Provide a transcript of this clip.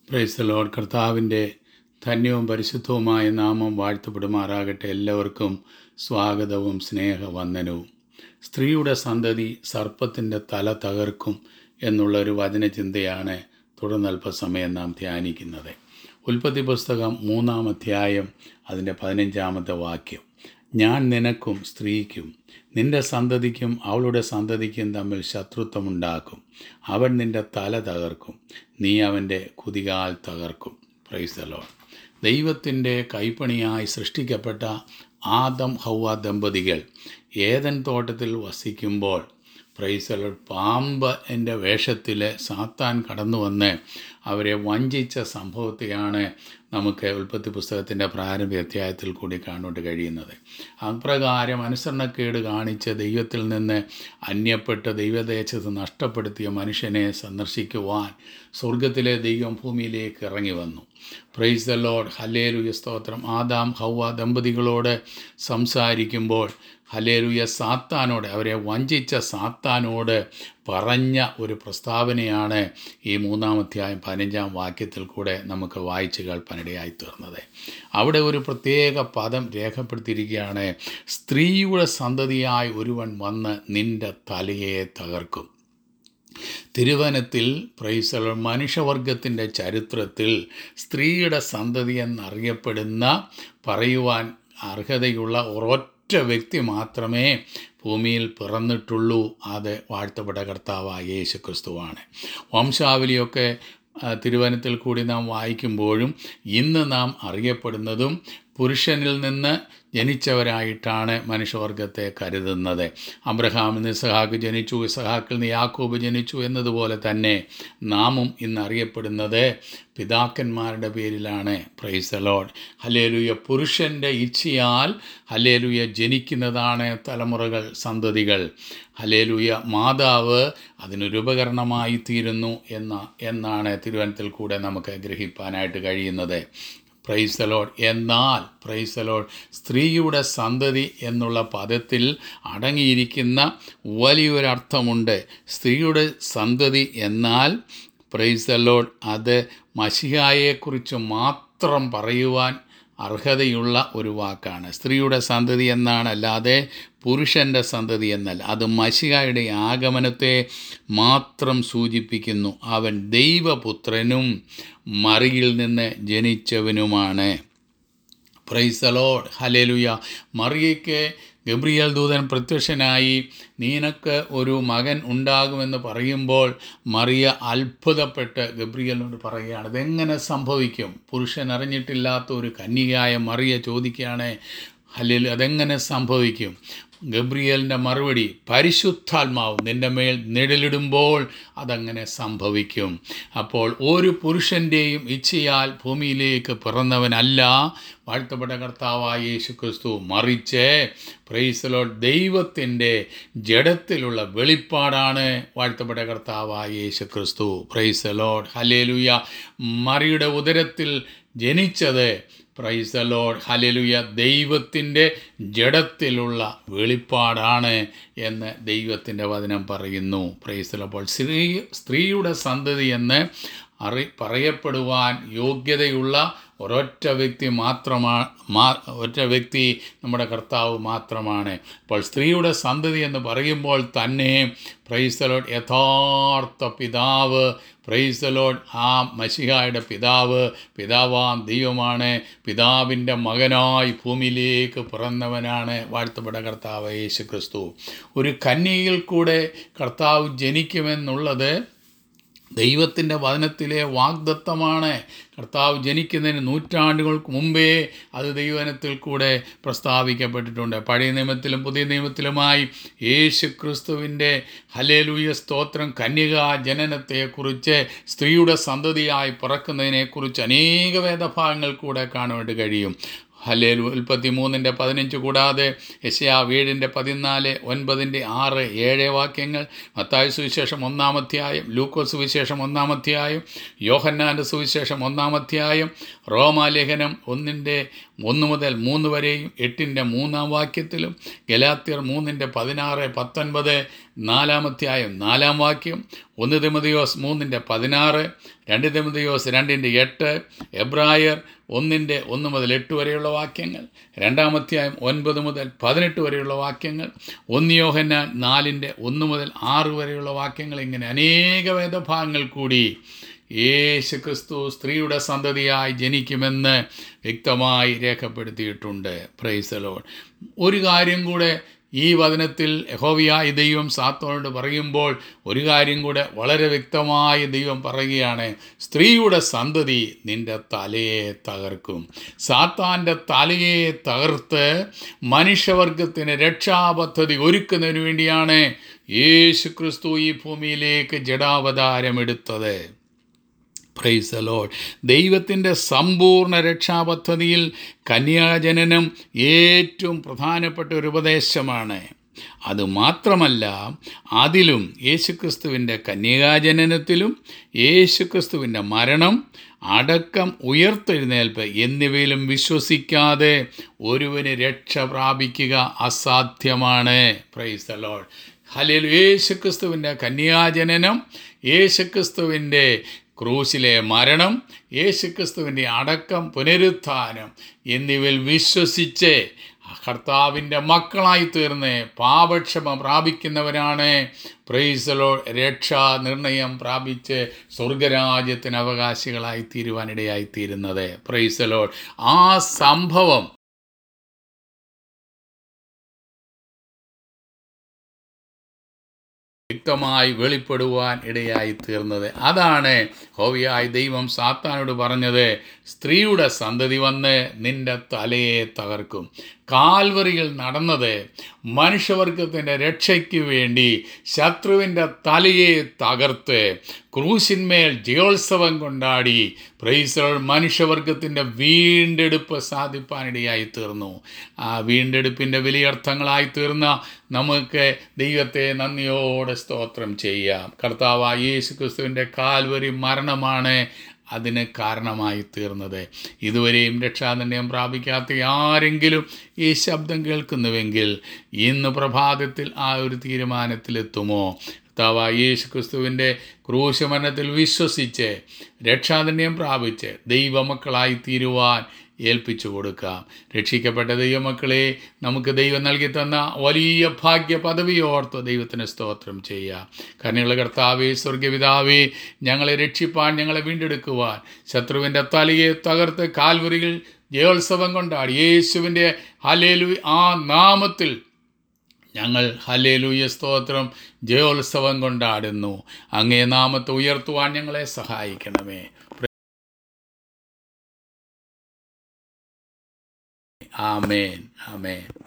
price load കർത്താവിൻ്റെ ധന്യവും പരിശുദ്ധവുമായ നാമം വാഴ്ത്തപ്പെടുമാറാകട്ടെ എല്ലാവർക്കും സ്വാഗതവും സ്നേഹവന്ദനവും സ്ത്രീയുടെ സന്തതി സർപ്പത്തിൻ്റെ തല തകർക്കും എന്നുള്ള ഒരു വചനചിന്തയാണ് തുടർന്നൽപ്പസമയം നാം ധ്യാനിക്കുന്നത് ഉൽപ്പത്തി പുസ്തകം മൂന്നാം അധ്യായം അതിൻ്റെ പതിനഞ്ചാമത്തെ വാക്യം ഞാൻ നിനക്കും സ്ത്രീക്കും നിന്റെ സന്തതിക്കും അവളുടെ സന്തതിക്കും തമ്മിൽ ശത്രുത്വമുണ്ടാക്കും അവൻ നിന്റെ തല തകർക്കും നീ അവൻ്റെ കുതികാൽ തകർക്കും പ്രൈസലോ ദൈവത്തിൻ്റെ കൈപ്പണിയായി സൃഷ്ടിക്കപ്പെട്ട ആദം ഹൗവ ദമ്പതികൾ ഏതൻ തോട്ടത്തിൽ വസിക്കുമ്പോൾ പ്രൈസലോ പാമ്പ് എൻ്റെ വേഷത്തിൽ സാത്താൻ കടന്നു വന്ന് അവരെ വഞ്ചിച്ച സംഭവത്തെയാണ് നമുക്ക് ഉൽപ്പത്തി പുസ്തകത്തിൻ്റെ പ്രാരംഭ അധ്യായത്തിൽ കൂടി കാണുവാൻ കഴിയുന്നത് അപ്രകാരം അനുസരണക്കേട് കാണിച്ച് ദൈവത്തിൽ നിന്ന് അന്യപ്പെട്ട് ദൈവദേശത്ത് നഷ്ടപ്പെടുത്തിയ മനുഷ്യനെ സന്ദർശിക്കുവാൻ സ്വർഗത്തിലെ ദൈവം ഭൂമിയിലേക്ക് ഇറങ്ങി വന്നു പ്രൈസ് ദ ലോഡ് ഹല്ലേലുയ സ്തോത്രം ആദാം ഹൗവ ദമ്പതികളോട് സംസാരിക്കുമ്പോൾ ഹലേലുയ സാത്താനോട് അവരെ വഞ്ചിച്ച സാത്താനോട് പറഞ്ഞ ഒരു പ്രസ്താവനയാണ് ഈ മൂന്നാമധ്യായം പതിനഞ്ചാം വാക്യത്തിൽ കൂടെ നമുക്ക് വായിച്ചു കേൾപ്പാനിടയായി തീർന്നത് അവിടെ ഒരു പ്രത്യേക പദം രേഖപ്പെടുത്തിയിരിക്കുകയാണ് സ്ത്രീയുടെ സന്തതിയായി ഒരുവൻ വന്ന് നിന്റെ തലയെ തകർക്കും തിരുവനത്തിൽ പ്രൈസൽ മനുഷ്യവർഗത്തിൻ്റെ ചരിത്രത്തിൽ സ്ത്രീയുടെ സന്തതി എന്നറിയപ്പെടുന്ന പറയുവാൻ അർഹതയുള്ള ഒരൊറ്റ വ്യക്തി മാത്രമേ ഭൂമിയിൽ പിറന്നിട്ടുള്ളൂ അത് വാഴ്ത്തപ്പെട്ട കർത്താവായ യേശു ക്രിസ്തുവാണ് വംശാവലിയൊക്കെ തിരുവനത്തിൽ കൂടി നാം വായിക്കുമ്പോഴും ഇന്ന് നാം അറിയപ്പെടുന്നതും പുരുഷനിൽ നിന്ന് ജനിച്ചവരായിട്ടാണ് മനുഷ്യവർഗത്തെ കരുതുന്നത് അബ്രഹാമിൽ നിന്ന് ഇസഹാക്ക് ജനിച്ചു ഇസഹാക്കിൽ നിന്ന് യാക്കോബ് ജനിച്ചു എന്നതുപോലെ തന്നെ നാമും ഇന്ന് അറിയപ്പെടുന്നത് പിതാക്കന്മാരുടെ പേരിലാണ് പ്രൈസലോഡ് ഹലേലുയ പുരുഷൻ്റെ ഇച്ഛയാൽ ഹലേലുയ ജനിക്കുന്നതാണ് തലമുറകൾ സന്തതികൾ ഹലേലുയ മാതാവ് അതിനൊരുപകരണമായി തീരുന്നു എന്ന എന്നാണ് തിരുവനന്തപുരത്തിൽ കൂടെ നമുക്ക് ഗ്രഹിപ്പാനായിട്ട് കഴിയുന്നത് പ്രൈസലോഡ് എന്നാൽ പ്രൈസലോഡ് സ്ത്രീയുടെ സന്തതി എന്നുള്ള പദത്തിൽ അടങ്ങിയിരിക്കുന്ന വലിയൊരർത്ഥമുണ്ട് സ്ത്രീയുടെ സന്തതി എന്നാൽ പ്രൈസലോഡ് അത് മഷിഹായെക്കുറിച്ച് മാത്രം പറയുവാൻ അർഹതയുള്ള ഒരു വാക്കാണ് സ്ത്രീയുടെ സന്തതി എന്നാണ് അല്ലാതെ പുരുഷൻ്റെ സന്തതി എന്നല്ല അത് മഷികായുടെ ആഗമനത്തെ മാത്രം സൂചിപ്പിക്കുന്നു അവൻ ദൈവപുത്രനും മറിയിൽ നിന്ന് ജനിച്ചവനുമാണ് പ്രൈസലോഡ് ഹലേലുയ മറിയയ്ക്ക് ഗബ്രിയൽ ദൂതൻ പ്രത്യക്ഷനായി നീനക്ക് ഒരു മകൻ ഉണ്ടാകുമെന്ന് പറയുമ്പോൾ മറിയ അത്ഭുതപ്പെട്ട് ഗബ്രിയലിനോട് പറയുകയാണ് ഇതെങ്ങനെ സംഭവിക്കും പുരുഷൻ അറിഞ്ഞിട്ടില്ലാത്ത ഒരു കന്യകയായ മറിയ ചോദിക്കുകയാണ് ഹലിൽ അതെങ്ങനെ സംഭവിക്കും ഗബ്രിയലിൻ്റെ മറുപടി പരിശുദ്ധാത്മാവ് നിൻ്റെ മേൽ നിഴലിടുമ്പോൾ അതങ്ങനെ സംഭവിക്കും അപ്പോൾ ഒരു പുരുഷൻ്റെയും ഇച്ഛയാൽ ഭൂമിയിലേക്ക് പിറന്നവനല്ല വാഴ്ത്തപ്പെട്ട കർത്താവായ യേശു ക്രിസ്തു മറിച്ച് പ്രൈസലോ ദൈവത്തിൻ്റെ ജഡത്തിലുള്ള വെളിപ്പാടാണ് വാഴ്ത്തപ്പെട്ട കർത്താവായ യേശു ക്രിസ്തു പ്രൈസലോഡ് ഹലേലുയ മറിയുടെ ഉദരത്തിൽ ജനിച്ചത് പ്രൈസ് ലോഡ് ഹലലുയ ദൈവത്തിൻ്റെ ജഡത്തിലുള്ള വെളിപ്പാടാണ് എന്ന് ദൈവത്തിൻ്റെ വചനം പറയുന്നു പ്രൈസ് അപ്പോൾ സ്ത്രീ സ്ത്രീയുടെ സന്തതി എന്ന് അറി പറയപ്പെടുവാൻ യോഗ്യതയുള്ള ഒരൊറ്റ വ്യക്തി മാത്രമാണ് മാ ഒറ്റ വ്യക്തി നമ്മുടെ കർത്താവ് മാത്രമാണ് അപ്പോൾ സ്ത്രീയുടെ സന്തതി എന്ന് പറയുമ്പോൾ തന്നെ പ്രൈസലോഡ് യഥാർത്ഥ പിതാവ് പ്രൈസലോഡ് ആ മഷിഹായുടെ പിതാവ് പിതാവാം ദൈവമാണ് പിതാവിൻ്റെ മകനായി ഭൂമിയിലേക്ക് പിറന്നവനാണ് വാഴ്ത്തപ്പെട്ട കർത്താവ് യേശു ക്രിസ്തു ഒരു കന്യയിൽ കൂടെ കർത്താവ് ജനിക്കുമെന്നുള്ളത് ദൈവത്തിൻ്റെ വചനത്തിലെ വാഗ്ദത്തമാണ് കർത്താവ് ജനിക്കുന്നതിന് നൂറ്റാണ്ടുകൾക്ക് മുമ്പേ അത് ദൈവനത്തിൽ കൂടെ പ്രസ്താവിക്കപ്പെട്ടിട്ടുണ്ട് പഴയ നിയമത്തിലും പുതിയ നിയമത്തിലുമായി യേശു ക്രിസ്തുവിൻ്റെ ഹലേലൂയ സ്തോത്രം കന്യകാ ജനനത്തെക്കുറിച്ച് സ്ത്രീയുടെ സന്തതിയായി പിറക്കുന്നതിനെക്കുറിച്ച് അനേക വേദഭാഗങ്ങൾ കൂടെ കാണുവാൻ കഴിയും ഹലേൽ ഉൽപ്പത്തി മൂന്നിൻ്റെ പതിനഞ്ച് കൂടാതെ യശയാ വീടിൻ്റെ പതിനാല് ഒൻപതിൻ്റെ ആറ് ഏഴ് വാക്യങ്ങൾ മത്തായ സുവിശേഷം ഒന്നാമധ്യായം ലൂക്കോസ് സുവിശേഷം ഒന്നാമധ്യായം യോഹന്നാൻ്റെ സുവിശേഷം ഒന്നാമധ്യായം റോമാലേഖനം ഒന്നിൻ്റെ ഒന്ന് മുതൽ മൂന്ന് വരെയും എട്ടിൻ്റെ മൂന്നാം വാക്യത്തിലും ഗലാത്യർ മൂന്നിൻ്റെ പതിനാറ് പത്തൊൻപത് നാലാമധ്യായം നാലാം വാക്യം ഒന്ന് തിമതിയോസ് മൂന്നിൻ്റെ പതിനാറ് രണ്ട് തിമതിയോസ് രണ്ടിൻ്റെ എട്ട് എബ്രായർ ഒന്നിൻ്റെ ഒന്ന് മുതൽ എട്ട് വരെയുള്ള വാക്യങ്ങൾ രണ്ടാമധ്യായം ഒൻപത് മുതൽ പതിനെട്ട് വരെയുള്ള വാക്യങ്ങൾ ഒന്ന് യോഹന്നാൻ നാലിൻ്റെ ഒന്ന് മുതൽ ആറ് വരെയുള്ള വാക്യങ്ങൾ ഇങ്ങനെ അനേക വേദഭാഗങ്ങൾ കൂടി യേശു ക്രിസ്തു സ്ത്രീയുടെ സന്തതിയായി ജനിക്കുമെന്ന് വ്യക്തമായി രേഖപ്പെടുത്തിയിട്ടുണ്ട് പ്രൈസലോൺ ഒരു കാര്യം കൂടെ ഈ വചനത്തിൽ യഹോവയായ ദൈവം സാത്തോനോട് പറയുമ്പോൾ ഒരു കാര്യം കൂടെ വളരെ വ്യക്തമായി ദൈവം പറയുകയാണ് സ്ത്രീയുടെ സന്തതി നിന്റെ തലയെ തകർക്കും സാത്താൻ്റെ തലയെ തകർത്ത് മനുഷ്യവർഗത്തിന് രക്ഷാപദ്ധതി ഒരുക്കുന്നതിന് വേണ്ടിയാണ് യേശു ക്രിസ്തു ഈ ഭൂമിയിലേക്ക് ജഡാവതാരമെടുത്തത് പ്രൈസ് അലോൾ ദൈവത്തിൻ്റെ സമ്പൂർണ്ണ രക്ഷാപദ്ധതിയിൽ കന്യാജനനം ഏറ്റവും പ്രധാനപ്പെട്ട ഒരു ഉപദേശമാണ് അതുമാത്രമല്ല അതിലും യേശുക്രിസ്തുവിൻ്റെ കന്യകാജനനത്തിലും യേശുക്രിസ്തുവിൻ്റെ മരണം അടക്കം ഉയർത്തെഴുന്നേൽപ്പ് എന്നിവയിലും വിശ്വസിക്കാതെ ഒരുവന് രക്ഷ പ്രാപിക്കുക അസാധ്യമാണ് പ്രൈസ് അലോൾ ഹലേൽ യേശുക്രിസ്തുവിൻ്റെ കന്യാജനനം യേശുക്രിസ്തുവിൻ്റെ ക്രൂശിലെ മരണം യേശുക്രിസ്തുവിൻ്റെ അടക്കം പുനരുത്ഥാനം എന്നിവയിൽ വിശ്വസിച്ച് കർത്താവിൻ്റെ മക്കളായി തീർന്ന് പാപക്ഷമ പ്രാപിക്കുന്നവരാണ് പ്രൈസലോ രക്ഷാ നിർണയം പ്രാപിച്ച് സ്വർഗരാജ്യത്തിന് അവകാശികളായി തീരുവാനിടയായി തീരുന്നത് പ്രൈസലോ ആ സംഭവം വ്യക്തമായി വെളിപ്പെടുവാൻ ഇടയായി തീർന്നത് അതാണ് ഹോവിയായ ദൈവം സാത്താനോട് പറഞ്ഞത് സ്ത്രീയുടെ സന്തതി വന്ന് നിന്റെ തലയെ തകർക്കും കാൽവറിയിൽ നടന്നത് മനുഷ്യവർഗത്തിൻ്റെ രക്ഷയ്ക്ക് വേണ്ടി ശത്രുവിൻ്റെ തലയെ തകർത്ത് ക്രൂശിന്മേൽ ജയോത്സവം കൊണ്ടാടി പ്രൈസർ മനുഷ്യവർഗത്തിൻ്റെ വീണ്ടെടുപ്പ് സാധിപ്പാനിടയായി തീർന്നു ആ വീണ്ടെടുപ്പിൻ്റെ വലിയർത്ഥങ്ങളായി തീർന്ന നമുക്ക് ദൈവത്തെ നന്ദിയോടെ സ്തോത്രം ചെയ്യാം കർത്താവ് യേശു ക്രിസ്തുവിൻ്റെ കാൽവരി മരണമാണ് അതിന് കാരണമായി തീർന്നത് ഇതുവരെയും രക്ഷാനിർണയം പ്രാപിക്കാത്ത ആരെങ്കിലും ഈ ശബ്ദം കേൾക്കുന്നുവെങ്കിൽ ഇന്ന് പ്രഭാതത്തിൽ ആ ഒരു തീരുമാനത്തിലെത്തുമോ കർത്താവ് യേശു ക്രിസ്തുവിൻ്റെ ക്രൂശമരണത്തിൽ വിശ്വസിച്ച് രക്ഷാനിർണയം പ്രാപിച്ച് ദൈവമക്കളായി തീരുവാൻ ഏൽപ്പിച്ചു കൊടുക്കാം രക്ഷിക്കപ്പെട്ട ദൈവമക്കളെ നമുക്ക് ദൈവം നൽകി തന്ന വലിയ ഭാഗ്യ പദവി ഓർത്ത് ദൈവത്തിന് സ്തോത്രം ചെയ്യാം കരുണയുള്ള കർത്താവേ സ്വർഗപിതാവേ ഞങ്ങളെ രക്ഷിപ്പാൻ ഞങ്ങളെ വീണ്ടെടുക്കുവാൻ ശത്രുവിൻ്റെ തലയെ തകർത്ത് കാൽവരികൾ ജയോത്സവം കൊണ്ടാടി യേശുവിൻ്റെ ഹലേലു ആ നാമത്തിൽ ഞങ്ങൾ ഹലേലൂയ സ്തോത്രം ജയോത്സവം കൊണ്ടാടുന്നു അങ്ങേ നാമത്തെ ഉയർത്തുവാൻ ഞങ്ങളെ സഹായിക്കണമേ ആമേൻ ആമേൻ